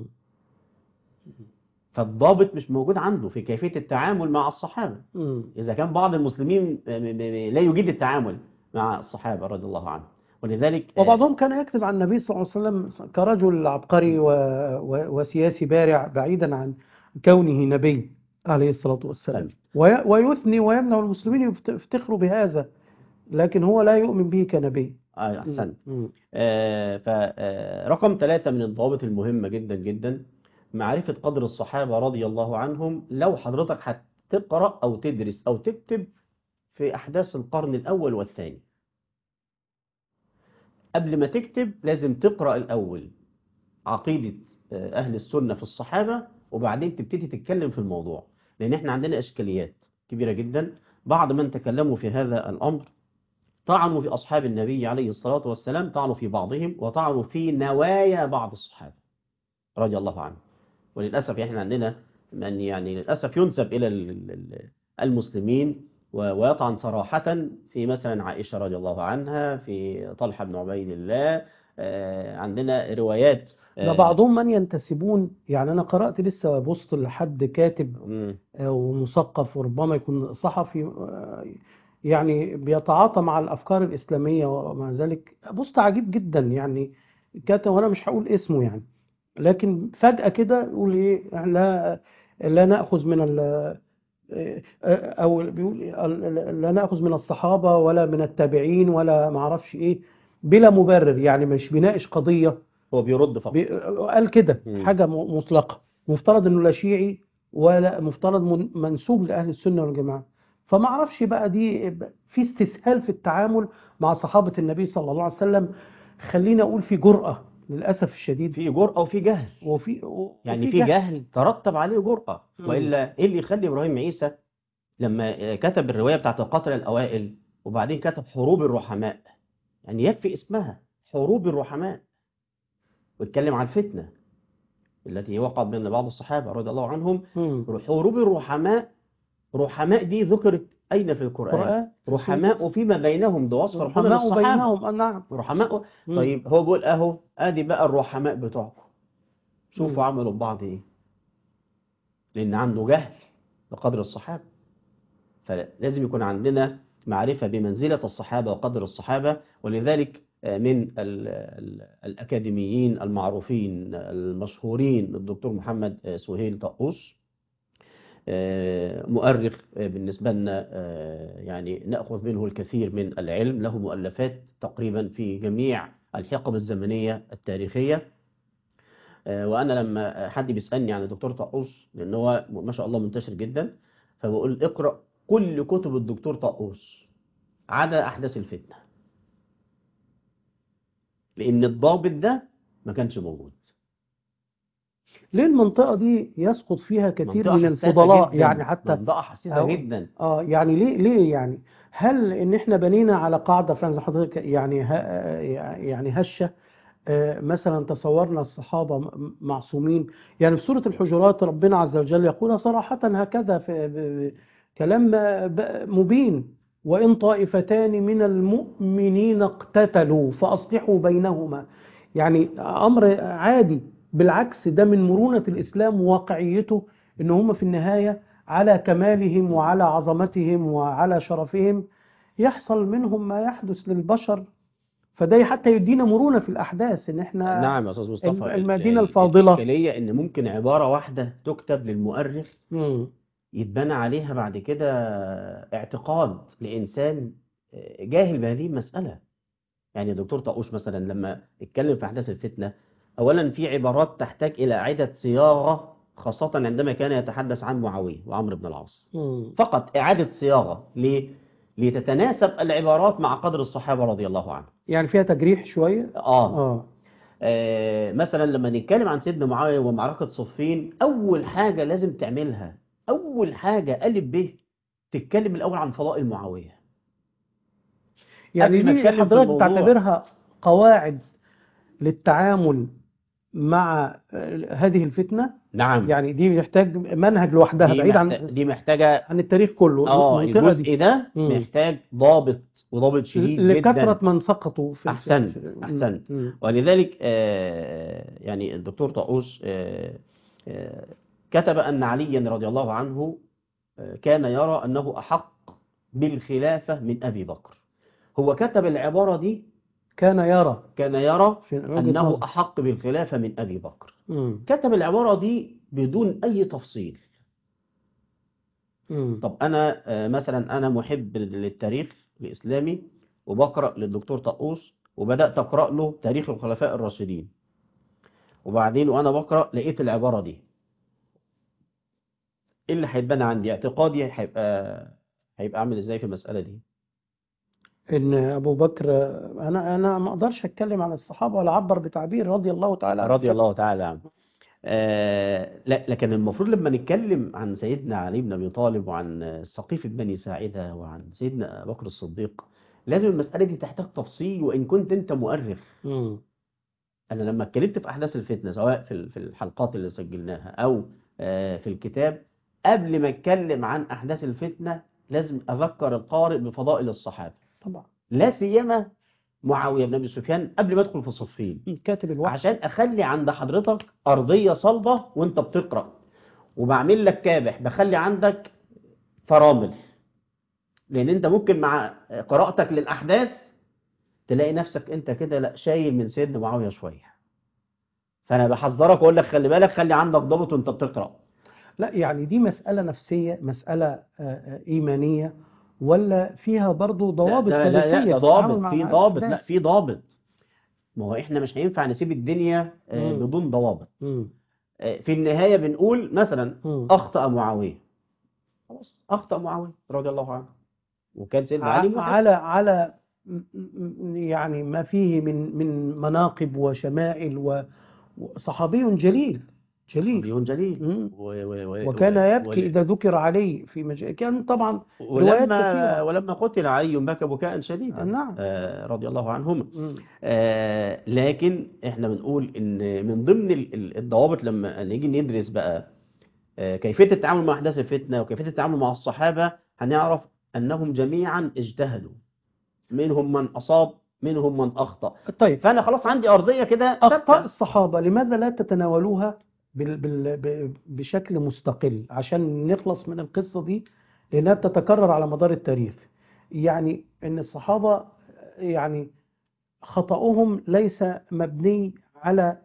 S2: فالضابط مش موجود عنده في كيفية التعامل مع الصحابة
S1: مم.
S2: إذا كان بعض المسلمين م- م- لا يجيد التعامل مع الصحابة رضي الله عنهم ولذلك آه،
S1: وبعضهم كان يكتب عن النبي صلى الله عليه وسلم كرجل عبقري و... و... وسياسي بارع بعيدا عن كونه نبي عليه الصلاة والسلام
S2: سلم.
S1: وي... ويثني ويمنع المسلمين يفت- يفتخروا بهذا لكن هو لا يؤمن به كنبي
S2: آه، أحسنت
S1: مم.
S2: فرقم ثلاثة من الضوابط المهمة جدا جدا معرفة قدر الصحابة رضي الله عنهم لو حضرتك هتقرأ أو تدرس أو تكتب في أحداث القرن الأول والثاني قبل ما تكتب لازم تقرأ الأول عقيدة آه، أهل السنة في الصحابة وبعدين تبتدي تتكلم في الموضوع لأن احنا عندنا إشكاليات كبيرة جدا بعض من تكلموا في هذا الأمر طعنوا في أصحاب النبي عليه الصلاة والسلام طعنوا في بعضهم وطعنوا في نوايا بعض الصحابة رضي الله عنهم وللأسف احنا عندنا من يعني للأسف ينسب إلى ال- ال- ال- المسلمين و- ويطعن صراحة في مثلا عائشة رضي الله عنها في طلحة بن عبيد الله آه، عندنا روايات
S1: ده بعضهم من ينتسبون يعني أنا قرأت لسه بوست لحد كاتب
S2: مم.
S1: آه، ومثقف وربما يكون صحفي آه، يعني بيتعاطى مع الأفكار الإسلامية ومع ذلك بوست عجيب جدا يعني كاتب وأنا مش هقول اسمه يعني لكن فجأة كده يقول إيه لا لا نأخذ من ال أو بيقول لا نأخذ من الصحابة ولا من التابعين ولا معرفش إيه بلا مبرر يعني مش بيناقش قضية
S2: هو بيرد فقط
S1: بي- قال كده
S2: مم.
S1: حاجة م- مطلقة مفترض انه لا شيعي ولا مفترض من- منسوب لأهل السنة والجماعة فما اعرفش بقى دي في استسهال في التعامل مع صحابة النبي صلى الله عليه وسلم خلينا اقول في جرأة للأسف الشديد
S2: في جرأة وفي جهل
S1: وفي و-
S2: يعني
S1: وفي
S2: في جهل ترتب عليه جرأة
S1: مم.
S2: وإلا إيه اللي يخلي إبراهيم عيسى لما كتب الرواية بتاعت القتلة الأوائل وبعدين كتب حروب الرحماء يعني يكفي اسمها حروب الرحماء واتكلم عن الفتنة التي وقعت بين بعض الصحابة رضي الله عنهم
S1: مم.
S2: حروب الرحماء رحماء دي ذكرت أين في القرآن
S1: قرآن
S2: رحماء فيما بينهم ده وصف ربنا
S1: رحماء
S2: للصحابة
S1: بينهم آه، نعم
S2: رحماء
S1: مم.
S2: طيب هو بيقول اهو ادي بقى الرحماء بتوعكم شوفوا
S1: مم.
S2: عملوا ببعض ايه لان عنده جهل بقدر الصحابه فلازم يكون عندنا معرفه بمنزله الصحابه وقدر الصحابه ولذلك آه، من ال ال الاكاديميين المعروفين المشهورين الدكتور محمد آه، سهيل طقوس آه، مؤرخ آه، بالنسبة لنا آه، يعني نأخذ منه الكثير من العلم له مؤلفات تقريبا في جميع الحقب الزمنية التاريخية آه، وأنا لما حد بيسألني عن الدكتور طقوس لأن هو ما شاء الله منتشر جدا فبقول اقرأ كل كتب الدكتور طقوس عدا أحداث الفتنة لأن الضابط ده ما كانش موجود
S1: ليه المنطقة دي يسقط فيها كثير
S2: منطقة
S1: من
S2: حساسة
S1: الفضلاء
S2: جدا
S1: يعني حتى
S2: منطقة حساسة
S1: أو-
S2: جدا
S1: اه يعني ليه ليه يعني هل ان احنا بنينا على قاعده فعلا زي حضرتك يعني ه- يعني هشه آه، مثلا تصورنا الصحابه م- معصومين يعني في سوره الحجرات ربنا عز وجل يقول صراحه هكذا في ب- كلام ب- مبين وان طائفتان من المؤمنين اقتتلوا فاصلحوا بينهما يعني امر عادي بالعكس ده من مرونه الاسلام وواقعيته ان هم في النهايه على كمالهم وعلى عظمتهم وعلى شرفهم يحصل منهم ما يحدث للبشر فده حتى يدينا مرونة في الأحداث إن إحنا
S2: نعم يا أستاذ مصطفى
S1: المدينة
S2: ال-
S1: الفاضلة.
S2: الإشكالية إن ممكن عبارة واحدة تكتب للمؤرخ
S1: مم.
S2: يتبنى عليها بعد كده اعتقاد لإنسان جاهل بهذه المسألة يعني دكتور طاقوش مثلا لما اتكلم في أحداث الفتنة أولا في عبارات تحتاج إلى إعادة صياغة خاصة عندما كان يتحدث عن معاوية وعمرو بن العاص
S1: مم.
S2: فقط إعادة صياغة ليه؟ لتتناسب العبارات مع قدر الصحابة رضي الله عنهم
S1: يعني فيها تجريح شوية
S2: آه
S1: آه
S2: آه، مثلا لما نتكلم عن سيدنا معاوية ومعركة صفين أول حاجة لازم تعملها أول حاجة ألف ب تتكلم الأول عن فضائل معاوية
S1: يعني
S2: قبل ما
S1: دي
S2: أتكلم في
S1: حضرتك
S2: الموضوع.
S1: بتعتبرها قواعد للتعامل مع آه، هذه الفتنة
S2: نعم
S1: يعني دي محتاج منهج لوحدها
S2: دي,
S1: بعيد
S2: محتاج
S1: عن
S2: دي محتاجة
S1: عن التاريخ كله
S2: آه
S1: المنطقة دي
S2: الجزء ده
S1: مم.
S2: محتاج ضابط وضابط شديد
S1: لكثرة
S2: جدا
S1: من سقطوا في
S2: أحسنت،
S1: في- في-
S2: أحسنت.
S1: مم.
S2: ولذلك آه، يعني الدكتور طاووس آه، آه، كتب أن عليا رضي الله عنه آه، كان يرى أنه أحق بالخلافة من أبي بكر هو كتب العبارة دي
S1: كان يرى
S2: كان يرى
S1: في وجهة
S2: أنه
S1: نظر.
S2: أحق بالخلافة من أبي بكر
S1: مم.
S2: كتب العبارة دي بدون أي تفصيل
S1: مم.
S2: طب أنا آه، مثلا أنا محب للتاريخ الإسلامي وبقرأ للدكتور طاووس وبدأت أقرأ له تاريخ الخلفاء الراشدين وبعدين وأنا بقرأ لقيت العبارة دي إيه اللي هيتبنى عندي اعتقادي هيبقى هيبقى عامل إزاي في المسألة دي
S1: ان ابو بكر انا انا ما اقدرش اتكلم عن الصحابه ولا اعبر بتعبير رضي الله تعالى عنهم.
S2: رضي الله تعالى عنه آه لا لكن المفروض لما نتكلم عن سيدنا علي بن أبي طالب وعن سقيفة بني ساعدة وعن سيدنا أبو بكر الصديق لازم المسألة دي تحتاج تفصيل وإن كنت أنت مؤرخ
S1: مم.
S2: أنا لما اتكلمت في أحداث الفتنة سواء في ال- في الحلقات اللي سجلناها أو آه، في الكتاب قبل ما أتكلم عن أحداث الفتنة لازم أذكر القارئ بفضائل الصحابة
S1: طبعا
S2: لا سيما معاوية بن أبي سفيان قبل ما أدخل في صفين
S1: كاتب الوحي
S2: عشان أخلي عند حضرتك أرضية صلبة وأنت بتقرأ وبعمل لك كابح بخلي عندك فرامل لأن أنت ممكن مع قراءتك للأحداث تلاقي نفسك أنت كده لا شايل من سيدنا معاوية شوية فأنا بحذرك وأقول لك خلي بالك خلي عندك ضبط وأنت بتقرأ
S1: لا يعني دي مساله نفسيه مساله آه، آه، ايمانيه ولا فيها برضو ضوابط
S2: لا لا لا,
S1: تاريخيه
S2: لا ده
S1: في التعامل
S2: ضابط
S1: مع
S2: في
S1: مع
S2: ضابط لا
S1: الأحداث؟
S2: في ضابط ما هو احنا مش هينفع نسيب الدنيا آه،
S1: مم.
S2: بدون ضوابط
S1: مم.
S2: آه، في النهاية بنقول مثلا
S1: مم.
S2: أخطأ معاوية خلاص أخطأ معاوية رضي الله عنه وكان سيدنا علي
S1: ع-
S2: محب
S1: على على م- م- يعني ما فيه من من مناقب وشمائل و- وصحابي جليل جليل
S2: صحابي جليل
S1: مم.
S2: و- و- و-
S1: وكان
S2: و-
S1: يبكي
S2: ول-
S1: إذا ذكر علي في مجال كان طبعا روايات
S2: ولما
S1: كثيرة.
S2: ولما قتل علي بكى بكاء شديدا
S1: نعم.
S2: آه، رضي الله عنهما
S1: مم.
S2: آه، لكن احنا بنقول ان من ضمن ال- ال- الضوابط لما نيجي ندرس بقى آه، كيفية التعامل مع أحداث الفتنة وكيفية التعامل مع الصحابة هنعرف أنهم جميعا اجتهدوا منهم من أصاب منهم من أخطأ
S1: طيب
S2: فأنا خلاص عندي أرضية كده
S1: أخطاء
S2: ثابتة
S1: الصحابة لماذا لا تتناولوها بال بال ب- بشكل مستقل عشان نخلص من القصة دي لأنها بتتكرر على مدار التاريخ يعني إن الصحابة يعني خطأهم ليس مبني على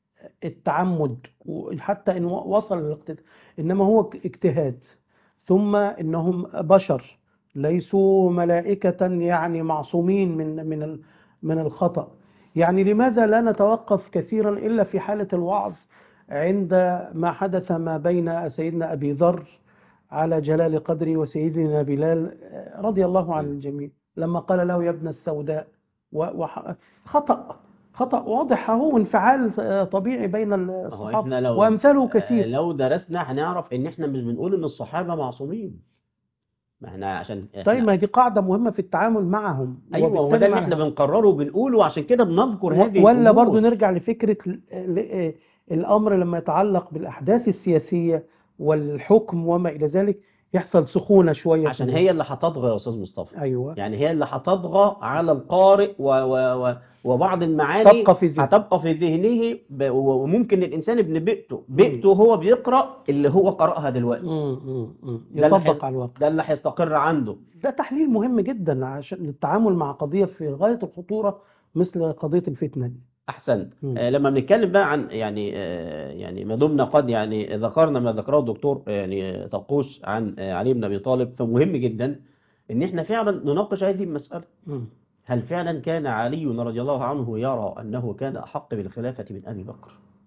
S1: التعمد وحتى إن وصل للاقتداء إنما هو اجتهاد ثم إنهم بشر ليسوا ملائكة يعني معصومين من من ال- من الخطأ يعني لماذا لا نتوقف كثيرا إلا في حالة الوعظ عند ما حدث ما بين سيدنا أبي ذر على جلال قدره وسيدنا بلال رضي الله عن الجميع لما قال له يا ابن السوداء و- وح- خطأ خطأ واضح هو انفعال طبيعي بين
S2: ما هو
S1: الصحابة
S2: إحنا لو
S1: وأمثاله
S2: آه،
S1: كثير
S2: لو درسنا هنعرف إن إحنا مش بنقول إن الصحابة معصومين ما إحنا عشان إحنا
S1: طيب ما دي قاعدة مهمة في التعامل معهم
S2: أيوه وده
S1: وبالتالي
S2: اللي
S1: مع-
S2: إحنا بنقرره وبنقوله وعشان كده بنذكر هذه
S1: ولا
S2: الأمور.
S1: برضو نرجع لفكرة ال- ال- الأمر لما يتعلق بالأحداث السياسية والحكم وما إلى ذلك يحصل سخونة شوية
S2: عشان
S1: في-
S2: هي اللي هتطغى يا أستاذ مصطفى
S1: أيوة
S2: يعني هي اللي هتطغى على القارئ و و و وبعض المعاني
S1: تبقى في ذهنه.
S2: هتبقى في ذهنه ب- وممكن الإنسان ابن بيئته بيئته هو بيقرأ اللي هو قرأها دلوقتي
S1: مم، مم، مم.
S2: ده اللي
S1: يطبق
S2: حي-
S1: على الواقع
S2: ده اللي هيستقر عنده
S1: ده تحليل مهم جدا عشان التعامل مع قضية في غاية الخطورة مثل قضية الفتنة دي
S2: أحسن
S1: مم.
S2: آه لما بنتكلم بقى عن يعني آه يعني ما دمنا قد يعني ذكرنا ما ذكره الدكتور آه، يعني طقوس عن آه علي بن أبي طالب فمهم جدا إن إحنا فعلا نناقش هذه المسألة
S1: مم.
S2: هل فعلا كان علي رضي الله عنه يرى أنه كان أحق بالخلافة من أبي بكر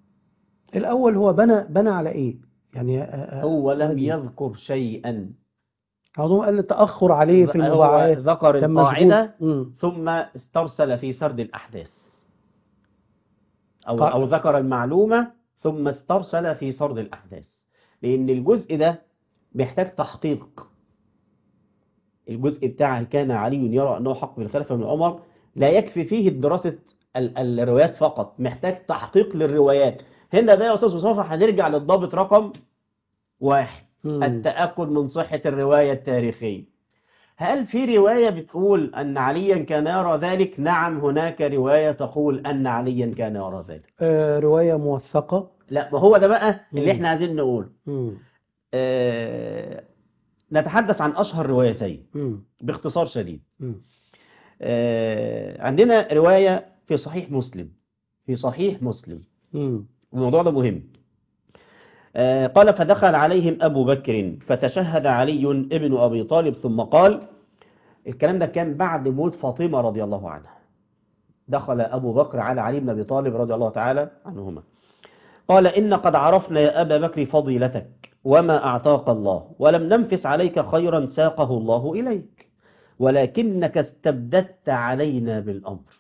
S1: الأول هو بنى بنى على إيه؟ يعني آه، آه،
S2: هو لم
S1: هذه.
S2: يذكر شيئا
S1: هو قال التأخر عليه في
S2: هو
S1: المباعث
S2: ذكر
S1: كان
S2: القاعدة
S1: مشغول مم.
S2: ثم استرسل في سرد الأحداث أو
S1: قا-
S2: أو ذكر المعلومة ثم استرسل في سرد الأحداث لأن الجزء ده محتاج تحقيق الجزء بتاع هل كان علي يرى أنه حق بالخلافة من عمر لا يكفي فيه دراسة ال- الروايات فقط محتاج تحقيق للروايات هنا بقى يا أستاذ مصطفى هنرجع للضابط رقم واحد
S1: مم.
S2: التأكد من صحة الرواية التاريخية هل في رواية بتقول أن عليا كان يرى ذلك؟ نعم هناك رواية تقول أن عليا كان يرى ذلك
S1: آه، رواية موثقة
S2: لا ما هو ده بقى اللي
S1: مم.
S2: احنا عايزين نقوله
S1: مم.
S2: آه نتحدث عن أشهر روايتين
S1: مم.
S2: باختصار شديد
S1: مم.
S2: آه عندنا رواية في صحيح مسلم في صحيح مسلم
S1: مم.
S2: الموضوع ده مهم آه، قال فدخل عليهم أبو بكر فتشهد علي ابن أبي طالب ثم قال الكلام ده كان بعد موت فاطمة رضي الله عنها دخل أبو بكر على علي بن أبي طالب رضي الله تعالى عنهما قال إن قد عرفنا يا أبا بكر فضيلتك وما أعطاك الله ولم ننفس عليك خيرا ساقه الله إليك ولكنك استبددت علينا بالأمر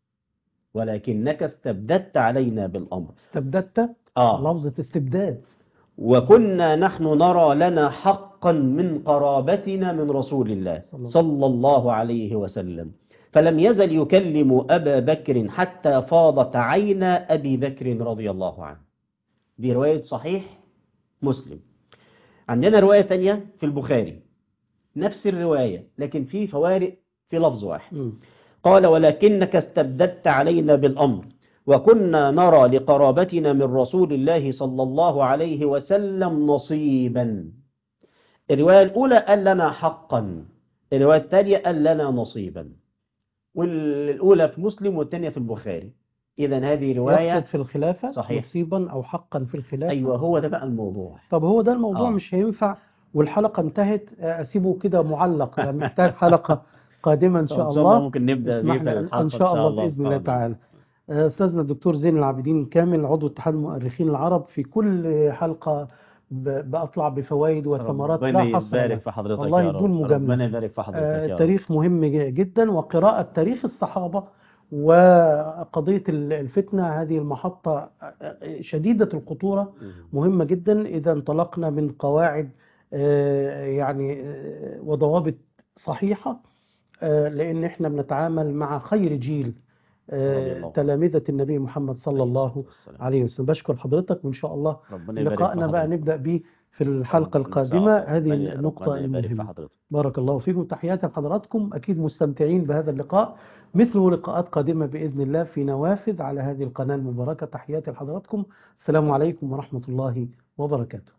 S2: ولكنك استبددت علينا بالأمر
S1: استبددت
S2: آه
S1: لفظة استبداد
S2: وكنا نحن نرى لنا حقا من قرابتنا من رسول الله
S1: صلى الله
S2: صلى الله عليه وسلم فلم يزل يكلم أبا بكر حتى فاضت عينا أبي بكر رضي الله عنه دي رواية صحيح مسلم عندنا رواية تانية في البخاري نفس الرواية لكن في فوارق في لفظ واحد
S1: مم.
S2: قال ولكنك استبددت علينا بالأمر وكنا نرى لقرابتنا من رسول الله صلى الله عليه وسلم نصيبا الرواية الأولى قال لنا حقا الرواية الثانية قال لنا نصيبا والأولى في مسلم والثانية في البخاري إذا هذه رواية
S1: يقصد في الخلافة
S2: صحيح.
S1: نصيبا أو حقا في الخلافة
S2: أيوة هو ده بقى الموضوع
S1: طب هو ده الموضوع
S2: آه.
S1: مش هينفع والحلقة انتهت آه، أسيبه كده معلق ده محتاج حلقة قادمة إن شاء الله
S2: ممكن نبدأ
S1: اسمح
S2: نقفل
S1: لنا
S2: الحلقة
S1: إن شاء الله بإذن الله
S2: بفضل
S1: تعالى آه، أستاذنا الدكتور زين العابدين كامل عضو اتحاد المؤرخين العرب في كل حلقة ب- بأطلع بفوائد وثمرات لا
S2: ربنا
S1: حصر
S2: يبارك
S1: لها
S2: في حضرتك
S1: والله
S2: يا رب
S1: بدون مجاملة.
S2: ربنا يبارك في حضرتك
S1: آه،
S2: يا رب
S1: تاريخ مهم ج- جدا وقراءة تاريخ الصحابة وقضية ال- الفتنة هذه المحطة شديدة الخطورة
S2: مم.
S1: مهمة جدا إذا انطلقنا من قواعد آه، يعني آه، وضوابط صحيحة آه، لأن احنا بنتعامل مع خير جيل آه،
S2: رضي الله.
S1: تلامذة النبي محمد صلى الله
S2: والسلام.
S1: عليه وسلم بشكر حضرتك وإن شاء الله
S2: ربنا يبارك
S1: لقائنا
S2: في
S1: بقى
S2: حضرتك.
S1: نبدأ به في الحلقة
S2: إن شاء
S1: القادمة
S2: الله.
S1: هذه
S2: ربنا-
S1: النقطة
S2: ربنا يبارك في
S1: المهمة
S2: حضرتك
S1: بارك الله فيكم تحياتي لحضراتكم أكيد مستمتعين بهذا اللقاء مثله لقاءات قادمة بإذن الله في نوافذ على هذه القناة المباركة تحياتي لحضراتكم السلام عليكم ورحمة الله وبركاته